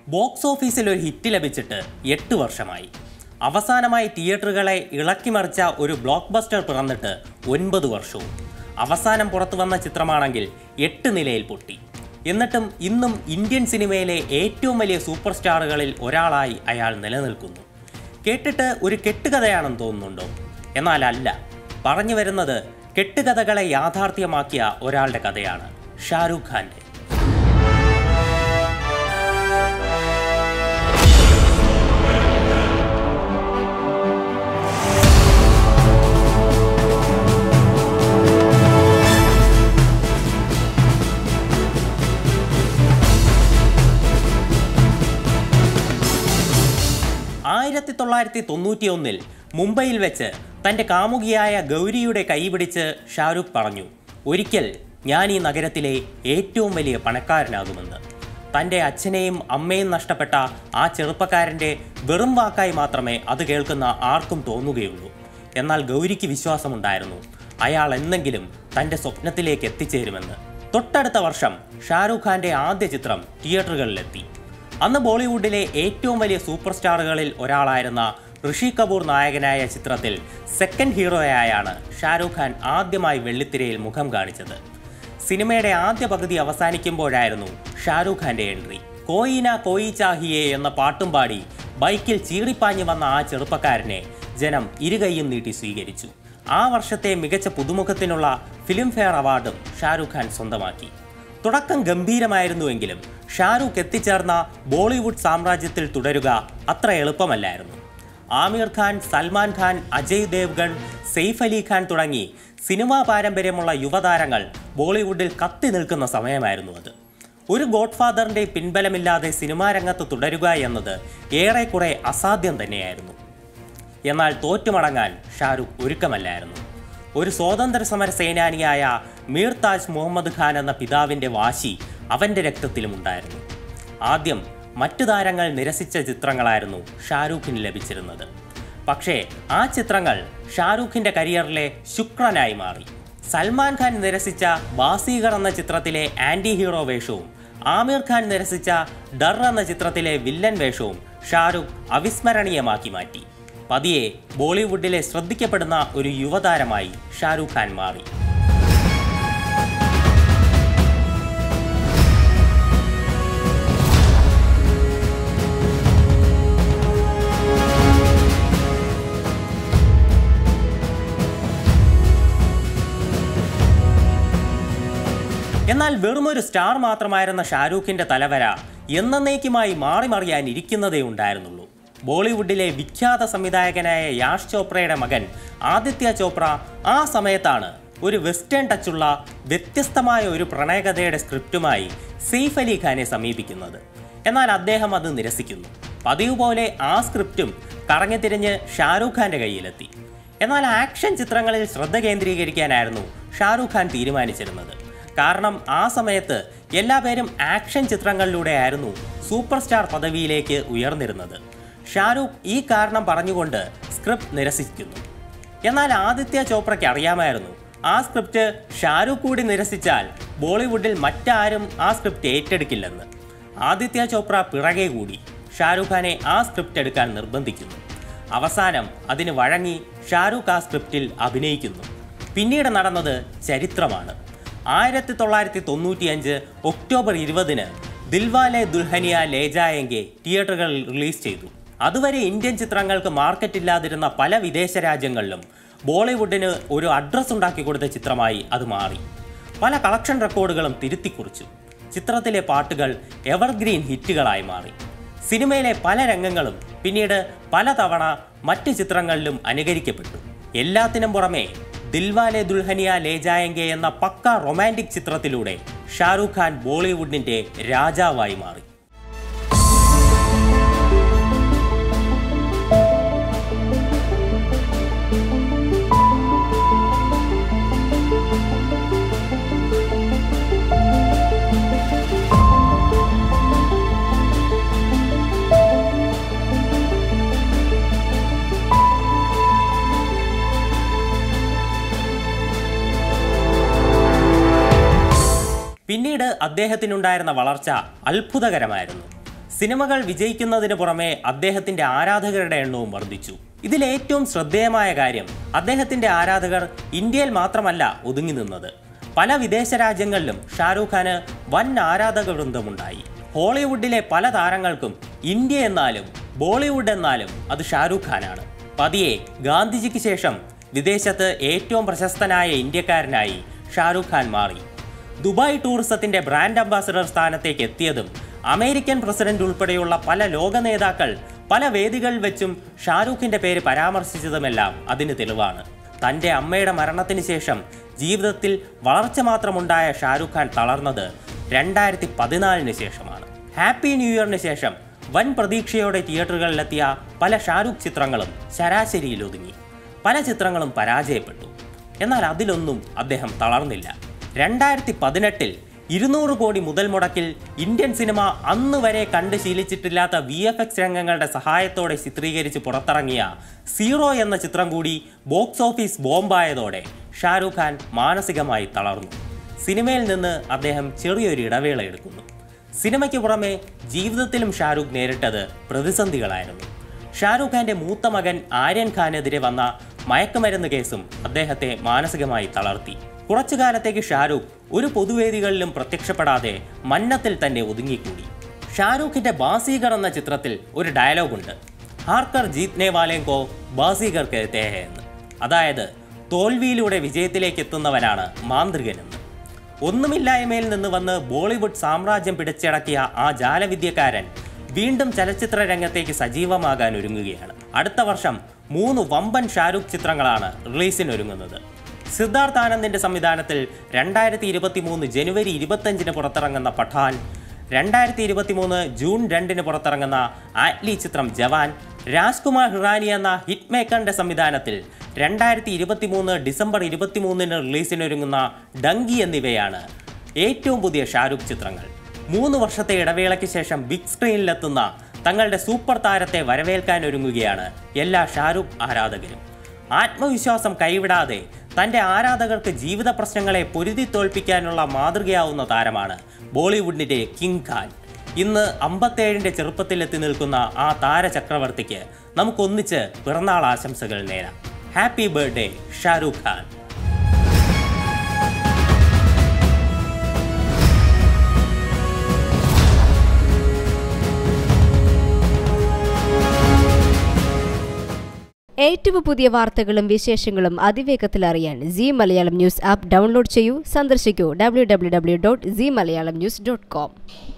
box ഓഫീസിൽ ഒരു hit ലഭിച്ചിട്ട് എട്ട് വർഷമായി അവസാനമായി തിയേറ്ററുകളെ ഇളക്കിമറിച്ച ഒരു ബ്ലോക്ക് ബസ്റ്റർ പിറന്നിട്ട് ഒൻപത് വർഷവും അവസാനം പുറത്തു വന്ന ചിത്രമാണെങ്കിൽ എട്ട് നിലയിൽ പൊട്ടി എന്നിട്ടും ഇന്നും ഇന്ത്യൻ സിനിമയിലെ ഏറ്റവും വലിയ സൂപ്പർ സ്റ്റാറുകളിൽ ഒരാളായി അയാൾ നിലനിൽക്കുന്നു കേട്ടിട്ട് ഒരു കെട്ടുകഥയാണെന്ന് തോന്നുന്നുണ്ടോ എന്നാൽ അല്ല പറഞ്ഞു വരുന്നത് കെട്ടുകഥകളെ യാഥാർത്ഥ്യമാക്കിയ ഒരാളുടെ കഥയാണ് ഷാരൂഖ് ഖാന്റെ ആയിരത്തി തൊള്ളായിരത്തി തൊണ്ണൂറ്റിയൊന്നിൽ മുംബൈയിൽ വെച്ച് തൻ്റെ കാമുകിയായ ഗൗരിയുടെ കൈപിടിച്ച് ഷാരൂഖ് പറഞ്ഞു ഒരിക്കൽ ഞാൻ ഈ നഗരത്തിലെ ഏറ്റവും വലിയ പണക്കാരനാകുമെന്ന് തൻ്റെ അച്ഛനെയും അമ്മയും നഷ്ടപ്പെട്ട ആ ചെറുപ്പക്കാരൻ്റെ വെറും വാക്കായി മാത്രമേ അത് കേൾക്കുന്ന ആർക്കും തോന്നുകയുള്ളൂ എന്നാൽ ഗൗരിക്ക് വിശ്വാസമുണ്ടായിരുന്നു അയാൾ എന്നെങ്കിലും തൻ്റെ സ്വപ്നത്തിലേക്ക് എത്തിച്ചേരുമെന്ന് തൊട്ടടുത്ത വർഷം ഷാരൂഖ് ഖാന്റെ ആദ്യ ചിത്രം തിയേറ്ററുകളിലെത്തി അന്ന് ബോളിവുഡിലെ ഏറ്റവും വലിയ സൂപ്പർ സ്റ്റാറുകളിൽ ഒരാളായിരുന്ന ഋഷി കപൂർ നായകനായ ചിത്രത്തിൽ സെക്കൻഡ് ഹീറോയായാണ് ഷാരൂഖ് ഖാൻ ആദ്യമായി വെള്ളിത്തിരയിൽ മുഖം കാണിച്ചത് സിനിമയുടെ ആദ്യ പകുതി അവസാനിക്കുമ്പോഴായിരുന്നു ഷാരൂഖ് ഖാന്റെ എൻട്രി കോയിന കോയി ചാഹിയെ എന്ന പാട്ടും പാടി ബൈക്കിൽ ചീറിപ്പാഞ്ഞു വന്ന ആ ചെറുപ്പക്കാരനെ ജനം ഇരുകൈയും നീട്ടി സ്വീകരിച്ചു ആ വർഷത്തെ മികച്ച പുതുമുഖത്തിനുള്ള ഫിലിം ഫെയർ അവാർഡും ഷാരൂഖ് ഖാൻ സ്വന്തമാക്കി തുടക്കം ഗംഭീരമായിരുന്നുവെങ്കിലും ഷാരൂഖ് എത്തിച്ചേർന്ന ബോളിവുഡ് സാമ്രാജ്യത്തിൽ തുടരുക അത്ര എളുപ്പമല്ലായിരുന്നു ആമിർ ഖാൻ സൽമാൻ ഖാൻ അജയ് ദേവ്ഗൺ സെയ്ഫ് അലി ഖാൻ തുടങ്ങി സിനിമാ പാരമ്പര്യമുള്ള യുവതാരങ്ങൾ ബോളിവുഡിൽ കത്തി നിൽക്കുന്ന സമയമായിരുന്നു അത് ഒരു ഗോഡ്ഫാദറിന്റെ പിൻബലമില്ലാതെ സിനിമാ രംഗത്ത് തുടരുക എന്നത് ഏറെക്കുറെ അസാധ്യം തന്നെയായിരുന്നു എന്നാൽ തോറ്റുമടങ്ങാൻ ഷാരൂഖ് ഒരുക്കമല്ലായിരുന്നു ഒരു സ്വാതന്ത്ര്യ സമര സേനാനിയായ മീർ താജ് മുഹമ്മദ് ഖാൻ എന്ന പിതാവിൻ്റെ വാശി അവൻ്റെ രക്തത്തിലുമുണ്ടായിരുന്നു ആദ്യം മറ്റു താരങ്ങൾ നിരസിച്ച ചിത്രങ്ങളായിരുന്നു ഷാരൂഖിന് ലഭിച്ചിരുന്നത് പക്ഷേ ആ ചിത്രങ്ങൾ ഷാരൂഖിൻ്റെ കരിയറിലെ ശുക്രനായി മാറി സൽമാൻ ഖാൻ നിരസിച്ച ബാസീഗർ എന്ന ചിത്രത്തിലെ ആൻറ്റി ഹീറോ വേഷവും ആമിർ ഖാൻ നിരസിച്ച ഡർ എന്ന ചിത്രത്തിലെ വില്ലൻ വേഷവും ഷാരൂഖ് അവിസ്മരണീയമാക്കി മാറ്റി പതിയെ ബോളിവുഡിലെ ശ്രദ്ധിക്കപ്പെടുന്ന ഒരു യുവതാരമായി ഷാരൂഖ് ഖാൻ മാറി എന്നാൽ വെറുമൊരു സ്റ്റാർ മാത്രമായിരുന്ന ഷാരൂഖിന്റെ തലവര എന്നേക്കുമായി മാറി മറിയാൻ ഇരിക്കുന്നതേ ഉണ്ടായിരുന്നുള്ളൂ ബോളിവുഡിലെ വിഖ്യാത സംവിധായകനായ യാഷ് ചോപ്രയുടെ മകൻ ആദിത്യ ചോപ്ര ആ സമയത്താണ് ഒരു വെസ്റ്റേൺ ടച്ചുള്ള വ്യത്യസ്തമായ ഒരു പ്രണയകഥയുടെ സ്ക്രിപ്റ്റുമായി സെയ്ഫ് അലി ഖാനെ സമീപിക്കുന്നത് എന്നാൽ അദ്ദേഹം അത് നിരസിക്കുന്നു പതിവ് പോലെ ആ സ്ക്രിപ്റ്റും കറങ്ങിത്തിരിഞ്ഞ് ഷാരൂഖ് ഖാന്റെ കയ്യിലെത്തി എന്നാൽ ആക്ഷൻ ചിത്രങ്ങളിൽ ശ്രദ്ധ കേന്ദ്രീകരിക്കാനായിരുന്നു ഷാരൂഖ് ഖാൻ തീരുമാനിച്ചിരുന്നത് കാരണം ആ സമയത്ത് എല്ലാ പേരും ആക്ഷൻ ചിത്രങ്ങളിലൂടെയായിരുന്നു സൂപ്പർ സ്റ്റാർ പദവിയിലേക്ക് ഉയർന്നിരുന്നത് ഷാരൂഖ് ഈ കാരണം പറഞ്ഞുകൊണ്ട് സ്ക്രിപ്റ്റ് നിരസിക്കുന്നു എന്നാൽ ആദിത്യ ചോപ്രയ്ക്ക് അറിയാമായിരുന്നു ആ സ്ക്രിപ്റ്റ് ഷാരൂഖ് കൂടി നിരസിച്ചാൽ ബോളിവുഡിൽ മറ്റാരും ആ സ്ക്രിപ്റ്റ് ഏറ്റെടുക്കില്ലെന്ന് ആദിത്യ ചോപ്ര പിറകെ കൂടി ഷാരൂഖ് ഖാനെ ആ സ്ക്രിപ്റ്റ് എടുക്കാൻ നിർബന്ധിക്കുന്നു അവസാനം അതിന് വഴങ്ങി ഷാരൂഖ് ആ സ്ക്രിപ്റ്റിൽ അഭിനയിക്കുന്നു പിന്നീട് നടന്നത് ചരിത്രമാണ് ആയിരത്തി തൊള്ളായിരത്തി തൊണ്ണൂറ്റിയഞ്ച് ഒക്ടോബർ ഇരുപതിന് ദിൽവാലെ ദുൽഹനിയ ലേജായെങ്കെ തിയേറ്ററുകളിൽ റിലീസ് ചെയ്തു അതുവരെ ഇന്ത്യൻ ചിത്രങ്ങൾക്ക് മാർക്കറ്റ് ഇല്ലാതിരുന്ന പല വിദേശ രാജ്യങ്ങളിലും ബോളിവുഡിന് ഒരു അഡ്രസ് ഉണ്ടാക്കി കൊടുത്ത ചിത്രമായി അത് മാറി പല കളക്ഷൻ റെക്കോർഡുകളും തിരുത്തിക്കുറിച്ചു ചിത്രത്തിലെ പാട്ടുകൾ എവർഗ്രീൻ ഹിറ്റുകളായി മാറി സിനിമയിലെ പല രംഗങ്ങളും പിന്നീട് പലതവണ മറ്റ് ചിത്രങ്ങളിലും അനുകരിക്കപ്പെട്ടു എല്ലാത്തിനും പുറമെ ദിൽവാലെ ദുൽഹനിയ ലേ ജായെങ്കെ എന്ന പക്ക റൊമാൻറ്റിക് ചിത്രത്തിലൂടെ ഷാരൂഖ് ഖാൻ ബോളിവുഡിന്റെ രാജാവായി മാറി പിന്നീട് അദ്ദേഹത്തിനുണ്ടായിരുന്ന വളർച്ച അത്ഭുതകരമായിരുന്നു സിനിമകൾ വിജയിക്കുന്നതിന് പുറമെ അദ്ദേഹത്തിന്റെ ആരാധകരുടെ എണ്ണവും വർദ്ധിച്ചു ഇതിൽ ഏറ്റവും ശ്രദ്ധേയമായ കാര്യം അദ്ദേഹത്തിന്റെ ആരാധകർ ഇന്ത്യയിൽ മാത്രമല്ല ഒതുങ്ങി നിന്നത് പല വിദേശ രാജ്യങ്ങളിലും ഷാരൂഖ് ഖാന് വൻ ആരാധക വൃന്ദമുണ്ടായി ഹോളിവുഡിലെ പല താരങ്ങൾക്കും ഇന്ത്യ എന്നാലും ബോളിവുഡ് എന്നാലും അത് ഷാരൂഖ് ഖാനാണ് പതിയെ ഗാന്ധിജിക്ക് ശേഷം വിദേശത്ത് ഏറ്റവും പ്രശസ്തനായ ഇന്ത്യക്കാരനായി ഷാരൂഖ് ഖാൻ മാറി ദുബായ് ടൂറിസത്തിന്റെ ബ്രാൻഡ് അംബാസഡർ സ്ഥാനത്തേക്ക് എത്തിയതും അമേരിക്കൻ പ്രസിഡന്റ് ഉൾപ്പെടെയുള്ള പല ലോക നേതാക്കൾ പല വേദികളിൽ വെച്ചും ഷാരൂഖിന്റെ പേര് പരാമർശിച്ചതുമെല്ലാം അതിന് തെളിവാണ് തന്റെ അമ്മയുടെ മരണത്തിന് ശേഷം ജീവിതത്തിൽ വളർച്ച മാത്രമുണ്ടായ ഷാരൂഖ് ഖാൻ തളർന്നത് രണ്ടായിരത്തി പതിനാലിന് ശേഷമാണ് ഹാപ്പി ന്യൂ ഇയറിന് ശേഷം വൻ പ്രതീക്ഷയോടെ തിയേറ്ററുകളിലെത്തിയ പല ഷാരൂഖ് ചിത്രങ്ങളും ശരാശരിയിൽ ഒതുങ്ങി പല ചിത്രങ്ങളും പരാജയപ്പെട്ടു എന്നാൽ അതിലൊന്നും അദ്ദേഹം തളർന്നില്ല രണ്ടായിരത്തി പതിനെട്ടിൽ ഇരുന്നൂറ് കോടി മുതൽ മുടക്കിൽ ഇന്ത്യൻ സിനിമ അന്ന് വരെ കണ്ട് ശീലിച്ചിട്ടില്ലാത്ത വി എഫ് എക്സ് രംഗങ്ങളുടെ സഹായത്തോടെ ചിത്രീകരിച്ച് പുറത്തിറങ്ങിയ സീറോ എന്ന ചിത്രം കൂടി ബോക്സ് ഓഫീസ് ബോംബായതോടെ ഷാരൂഖ് ഖാൻ മാനസികമായി തളർന്നു സിനിമയിൽ നിന്ന് അദ്ദേഹം ചെറിയൊരു ഇടവേള എടുക്കുന്നു സിനിമയ്ക്ക് പുറമെ ജീവിതത്തിലും ഷാരൂഖ് നേരിട്ടത് പ്രതിസന്ധികളായിരുന്നു ഷാരൂഖ് ഖാന്റെ മൂത്ത മകൻ ആര്യൻ ഖാനെതിരെ വന്ന മയക്കുമരുന്ന് കേസും അദ്ദേഹത്തെ മാനസികമായി തളർത്തി കുറച്ചു കാലത്തേക്ക് ഷാരൂഖ് ഒരു പൊതുവേദികളിലും പ്രത്യക്ഷപ്പെടാതെ മന്നത്തിൽ തന്നെ ഒതുങ്ങിക്കൂടി ഷാരൂഖിന്റെ ബാസീഗർ എന്ന ചിത്രത്തിൽ ഒരു ഡയലോഗുണ്ട് ഹാർക്കർ ജീത്നെ വാലേങ്കോ ബാസീഗർ കേത്തേ ഹേ എന്ന് അതായത് തോൽവിയിലൂടെ വിജയത്തിലേക്ക് എത്തുന്നവനാണ് മാന്ത്രികനെന്ന് ഒന്നുമില്ലായ്മയിൽ നിന്ന് വന്ന് ബോളിവുഡ് സാമ്രാജ്യം പിടിച്ചടക്കിയ ആ ജാലവിദ്യക്കാരൻ വീണ്ടും ചലച്ചിത്ര രംഗത്തേക്ക് സജീവമാകാൻ ഒരുങ്ങുകയാണ് അടുത്ത വർഷം മൂന്ന് വമ്പൻ ഷാരൂഖ് ചിത്രങ്ങളാണ് റിലീസിനൊരുങ്ങുന്നത് സിദ്ധാർത്ഥ് ആനന്ദിന്റെ സംവിധാനത്തിൽ രണ്ടായിരത്തി ഇരുപത്തി മൂന്ന് ജനുവരി ഇരുപത്തഞ്ചിന് പുറത്തിറങ്ങുന്ന പഠാൻ രണ്ടായിരത്തി ഇരുപത്തി മൂന്ന് ജൂൺ രണ്ടിന് പുറത്തിറങ്ങുന്ന ആറ്റ്ലി ചിത്രം ജവാൻ രാജ്കുമാർ ഹിറാനി എന്ന ഹിറ്റ് മേക്കറിന്റെ സംവിധാനത്തിൽ രണ്ടായിരത്തി ഇരുപത്തി മൂന്ന് ഡിസംബർ ഇരുപത്തിമൂന്നിന് റിലീസിനൊരുങ്ങുന്ന ഡങ്കി എന്നിവയാണ് ഏറ്റവും പുതിയ ഷാരൂഖ് ചിത്രങ്ങൾ മൂന്ന് വർഷത്തെ ഇടവേളയ്ക്ക് ശേഷം ബിഗ് സ്ക്രീനിലെത്തുന്ന തങ്ങളുടെ സൂപ്പർ താരത്തെ വരവേൽക്കാൻ ഒരുങ്ങുകയാണ് എല്ലാ ഷാരൂഖ് ആരാധകരും ആത്മവിശ്വാസം കൈവിടാതെ തന്റെ ആരാധകർക്ക് ജീവിത പ്രശ്നങ്ങളെ പൊരുതി തോൽപ്പിക്കാനുള്ള മാതൃകയാവുന്ന താരമാണ് ബോളിവുഡിന്റെ കിങ് ഖാൻ ഇന്ന് അമ്പത്തേഴിന്റെ ചെറുപ്പത്തിലെത്തി നിൽക്കുന്ന ആ താരചക്രവർത്തിക്ക് നമുക്കൊന്നിച്ച് പിറന്നാൾ ആശംസകൾ നേരാം ഹാപ്പി ബർത്ത്ഡേ ഷാരൂഖ് ഖാൻ ഏറ്റവും പുതിയ വാർത്തകളും വിശേഷങ്ങളും അതിവേഗത്തിൽ അറിയാൻ Zee Malayalam news app download ചെയ്യൂ സന്ദർശിക്കൂ W W W dot Zee Malayalam news dot com